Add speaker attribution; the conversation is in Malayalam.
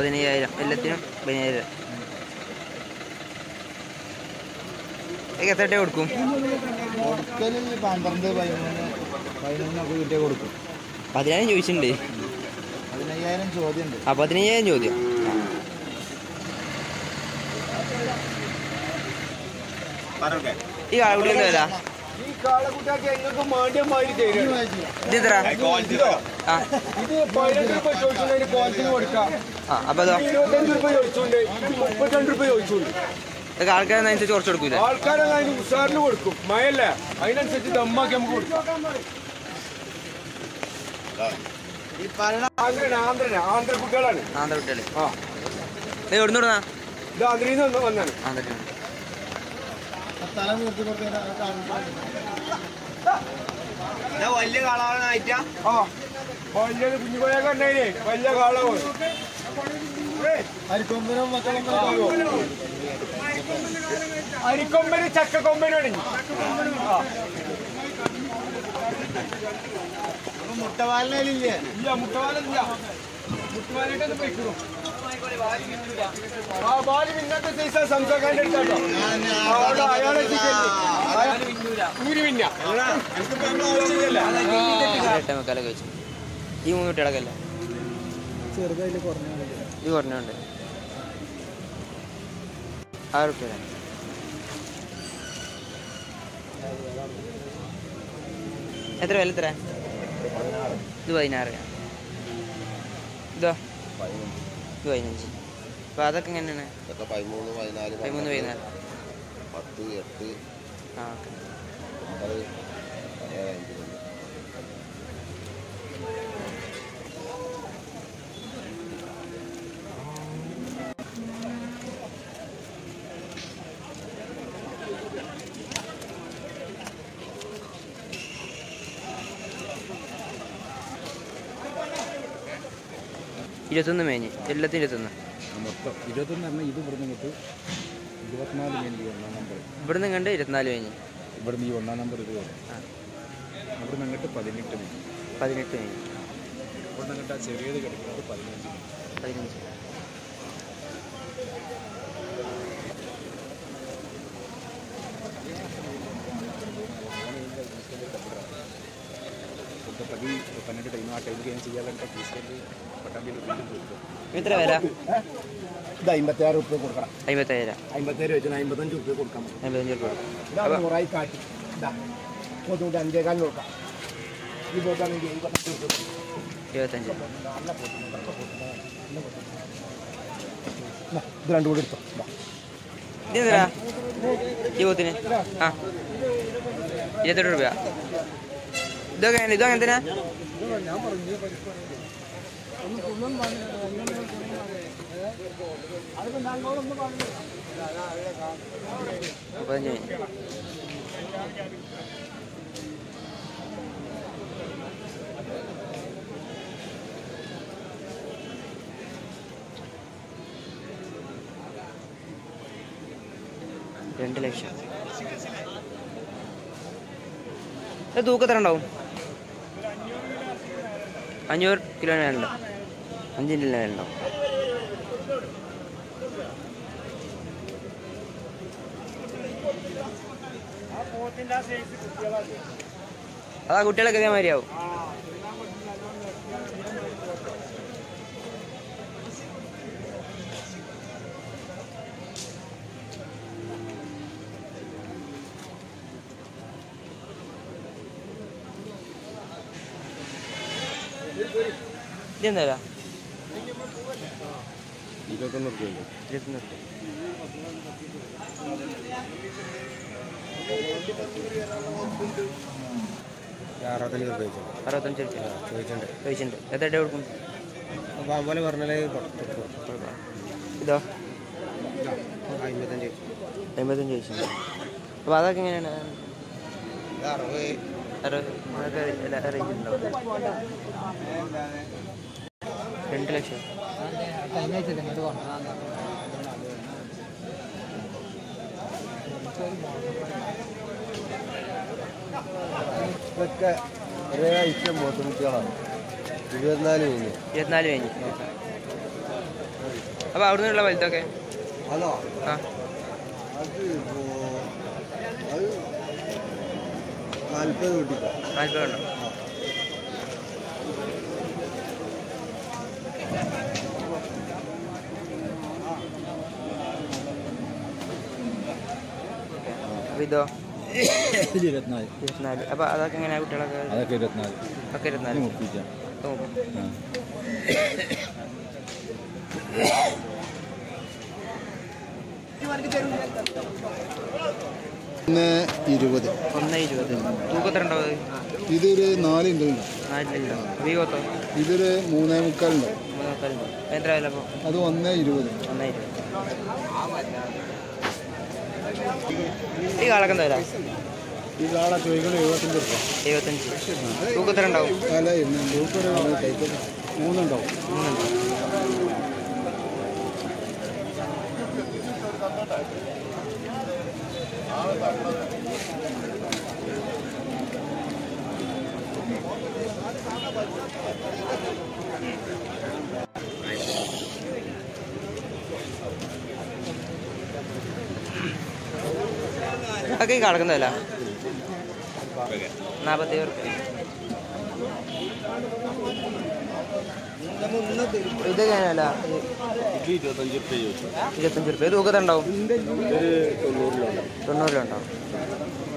Speaker 1: പതിനയ്യായിരം എല്ലാത്തിനും പതിനായിരം ഇതൊക്കെ എത്ര രൂപ കൊടുക്കും
Speaker 2: കൊടുക്കല് പന്ത്രണ്ട് പതിമൂന്ന് പതിനൊന്നൊക്കെ കിട്ടിയ കൊടുക്കും
Speaker 1: പതിനായിരം ചോദിച്ചിട്ടുണ്ട്
Speaker 2: പതിനയ്യായിരം ചോദ്യം ഉണ്ട്
Speaker 1: ആ പതിനയ്യായിരം ചോദ്യം ഈ കാളക്കുട്ടി എന്താ വില
Speaker 3: ഈ കാളക്കുട്ടിയൊക്കെ എങ്ങൾക്ക് മാണ്ടിയമാതിരി തരും
Speaker 1: ഇത് എത്ര ആ
Speaker 3: ഇത് പതിനെട്ട് രൂപ ചോദിച്ചുകൊണ്ട് ക്വാളിറ്റി കൊടുക്കാം
Speaker 1: ആ അപ്പോൾ അതോ
Speaker 3: ഇരുപത്തഞ്ച് രൂപ ചോദിച്ചുകൊണ്ട് മുപ്പത്തിരണ്ട് രൂപ ചോദിച്ചുകൊണ്ട്
Speaker 1: ഇതൊക്കെ ആൾക്കാരനുസരിച്ച് കുറച്ച് കൊടുക്കൂല
Speaker 3: ആൾക്കാരൊക്കെ അതിന് ഉഷാറിന് കൊടുക്കും മഴയല്ലേ അതിനനുസരിച്ച് ദമ്മാക്കി നമുക്ക് കൊടുക്കാം
Speaker 2: ഈ പറയണ
Speaker 3: ആന്ധ്രൻ ആന്ധ്രൻ ആന്ധ്ര കുട്ടികളാണ്
Speaker 1: ആന്ധ്ര കുട്ടികള്
Speaker 3: ആ
Speaker 1: ഇത് എവിടെ നിന്ന്
Speaker 3: ഇത് ആന്ധ്രയിൽ നിന്ന് വന്നാണ്
Speaker 1: ആന്ധ്ര
Speaker 2: സ്ഥലം നിർത്തി കൊടുത്തതിന്
Speaker 4: വലിയ കളാണായിട്ടാ
Speaker 3: ആ വലിയ കുഞ്ഞു പോയൊക്കെ ഉണ്ടായില്ലേ വലിയ കാളവും
Speaker 2: അരിക്കൊമ്പനും മക്കളും
Speaker 3: അരിക്കൊമ്പന് ചക്കക്കൊമ്പനാണ് ഇനി. ആ
Speaker 2: മുട്ടവാലിനില്ലേ
Speaker 3: ഇല്ല മുട്ടവാലില്ല മുട്ടവാലായിട്ടൊന്ന് പോയിക്കോളൂ ആ ബാലി ഇന്നത്തെ സൈസാ സംസാരിക്കാൻ്റെ അടുത്താട്ടോ അവിടെ അയാളെ ഊരി പിന്ന
Speaker 1: എട്ടേ മുക്കാലൊക്കെ വെച്ചു ഈ മൂന്ന് കുട്ടികളൊക്കെ അല്ലേ
Speaker 2: ചെറുതായിട്ട് കുറഞ്ഞ
Speaker 1: ഇത് കുറഞ്ഞുണ്ട് ആറ് കുട്ടികളാണ് എത്ര വില എത്ര ഇത് പതിനാറ് ഇതോ ഇത് പതിനഞ്ച് അപ്പോൾ അതൊക്കെ എങ്ങനെയാണ്
Speaker 4: ഇതൊക്കെ പതിമൂന്ന് പതിനാല്
Speaker 1: പതിമൂന്ന് പതിനാല്
Speaker 4: പത്ത് എട്ട്
Speaker 1: ആ ഓക്കെ
Speaker 4: ഒമ്പത് ഏഴ് അഞ്ച് കൊണ്ട്
Speaker 1: ഇരുപത്തൊന്ന് മേഞ്ഞ് എല്ലാത്തിനും ഇരുപത്തൊന്ന്
Speaker 5: മൊത്തം ഇരുപത്തൊന്ന് പറഞ്ഞാൽ ഇത് ഇവിടുന്ന് ഇങ്ങോട്ട് ഇരുപത്തിനാല് മിനിറ്റ് ഒന്നാം നമ്പർ
Speaker 1: ഇവിടുന്ന് കണ്ട് ഇരുപത്തിനാല് മേഞ്ഞ്
Speaker 5: ഇവിടുന്ന് ഈ ഒന്നാം നമ്പർ ഇത് വരും
Speaker 1: ആ
Speaker 5: ഇവിടുന്ന് അങ്ങോട്ട് പതിനെട്ട് മിനിറ്റ്
Speaker 1: പതിനെട്ട് മേഞ്ഞ്
Speaker 5: ഇവിടുന്ന് അങ്ങോട്ട് ആ ചെറിയത് കിടക്കുന്നത് പതിനഞ്ച് മിനിറ്റ്
Speaker 1: പതിനഞ്ച്
Speaker 5: ഇവിടുത്തെ പതി പന്ത്രണ്ട് ടൈം ആ ടൈം കഴിഞ്ഞ് ചെയ്യാനുള്ള ഫീസ് പട്ടാമ്പിയിൽ വീണ്ടും കൊടുക്കും
Speaker 1: എത്ര വില
Speaker 2: ഇത് അമ്പത്തിയാറ് റുപ്യ കൊടുക്കണം
Speaker 1: അമ്പത്തയ്യായിരം
Speaker 2: അമ്പത്തേഴ് വെച്ചാൽ അമ്പത്തഞ്ച് റുപ്യ കൊടുക്കാം
Speaker 1: അമ്പത്തഞ്ച് രൂപ
Speaker 2: ഇതാ നൂറായി കാട്ടി ഇതാ പോത്തുകൊണ്ട് അഞ്ചേകാലിന് കൊടുക്കാം ഈ പോത്താണെങ്കിൽ എഴുപത്തഞ്ച് റുപ്യ കൊടുക്കാം.
Speaker 1: ഇരുപത്തഞ്ച്
Speaker 2: ഇതാ, ഇത് രണ്ടും കൂടി എടുത്തോ ഇതാ.
Speaker 1: ഇതെന്തിനാ ഈ പോത്തിന് ആ ഇരുപത്തെട്ട് രൂപ ഇതൊക്കെ എങ്ങനെ- ഇതൊക്കെ എന്തിനാ മുപ്പത്തഞ്ച് കഴിഞ്ഞ്. രണ്ട് ലക്ഷം ഇത് തൂക്കം എത്ര ഉണ്ടാവും അഞ്ഞൂറ് കിലോ വേണ്ട അഞ്ച് കിലോ ഉണ്ടാവും അതാ കുട്ടികളൊക്കെ ഇതേമാതിരിയാവും ഇതെന്താ വില?
Speaker 5: ഇരുപത്തൊന്ന് റുപ്യ
Speaker 1: ഇരുപത്തൊന്ന് റുപ്യ.
Speaker 5: അറുപത്തഞ്ച് റുപ്യ വെച്ചു
Speaker 1: അറുപത്തഞ്ച് റുപ്യ
Speaker 5: ചോദിച്ചിട്ടുണ്ട്
Speaker 1: ചോദിച്ചിട്ടുണ്ട് എത്ര ഇട കൊടുക്കും
Speaker 5: അപ്പോൾ അതുപോലെ പറഞ്ഞാൽ
Speaker 1: ഇതോ
Speaker 5: അമ്പത്തഞ്ച്
Speaker 1: എൺപത്തഞ്ച് ചോദിച്ചിട്ടുണ്ട് അപ്പോൾ അതൊക്കെ എങ്ങനെയാണ്
Speaker 5: അറുപത്
Speaker 1: അറുപത് അതൊക്കെ എല്ലാ റേഞ്ചിൽ ഉണ്ടാവും രണ്ട് ലക്ഷം
Speaker 4: ഇതൊക്കെ ഒരേ ഐറ്റം പോത്തുകുട്ടികളാണ് ഇരുപത്തിനാല് കഴിഞ്ഞ്
Speaker 1: ഇരുപത്തിനാല് കഴിഞ്ഞ് അപ്പോൾ അവിടെ നിന്നുള്ള വലുതൊക്കെ
Speaker 3: അതോ
Speaker 1: ആ
Speaker 3: അത് ഇപ്പോ അത് നാൽപ്പത് കിട്ടില്ല
Speaker 1: നാൽപ്പതുണ്ടോ അപ്പോൾ ഇതോ
Speaker 5: ഇത് ഇരുപത്തിനാല്
Speaker 1: ഇരുപത്തിനാല് അപ്പോൾ അതൊക്കെ എങ്ങനെയാണ് കുട്ടികളൊക്കെ
Speaker 5: അതൊക്കെ ഇരുപത്തിനാല്
Speaker 1: ഒക്കെ ഇരുപത്തിനാല്
Speaker 5: മുപ്പിക്കാം
Speaker 1: നോക്കും
Speaker 3: ഒന്ന് ഇരുപത്
Speaker 1: ഒന്ന് ഇരുപത് തൂക്കത്തിലുണ്ടോ അത്
Speaker 3: ഇതൊരു നാലുണ്ട്
Speaker 1: നാലിലുണ്ടോ വീഗോത്തോ
Speaker 3: ഇതൊരു മൂന്നേ മുക്കാലുണ്ട്
Speaker 1: മൂന്ന് മുക്കാലുണ്ടോ എത്ര വില അപ്പോൾ
Speaker 3: അത് ഒന്നേ ഇരുപത്
Speaker 1: ഒന്നേ ഇരുപത് ഈ കാളൊക്കെ എന്താ വില
Speaker 3: ഈ കാള ചോദിക്കണം എഴുപത്തഞ്ച് റുപ്യ
Speaker 1: എഴുപത്തഞ്ച് തൂക്കത്തിലുണ്ടാവും
Speaker 3: അല്ല മൂന്നുണ്ടാവും
Speaker 1: മൂന്നുണ്ടോ ഒക്കെ ഈ കിടക്കുന്നതല്ല നാൽപ്പത്തി ഏഴ് റുപ്യ ഇത് എങ്ങനെയല്ല
Speaker 5: ഇത് ഇരുപത്തഞ്ച് റുപ്യ ചോദിച്ചു
Speaker 1: ഇരുപത്തഞ്ച് റുപ്യ തൂക്കത്തുണ്ടാവും
Speaker 5: ഒരു തൊണ്ണൂറിലുണ്ട്
Speaker 1: തൊണ്ണൂറിലുണ്ടാവും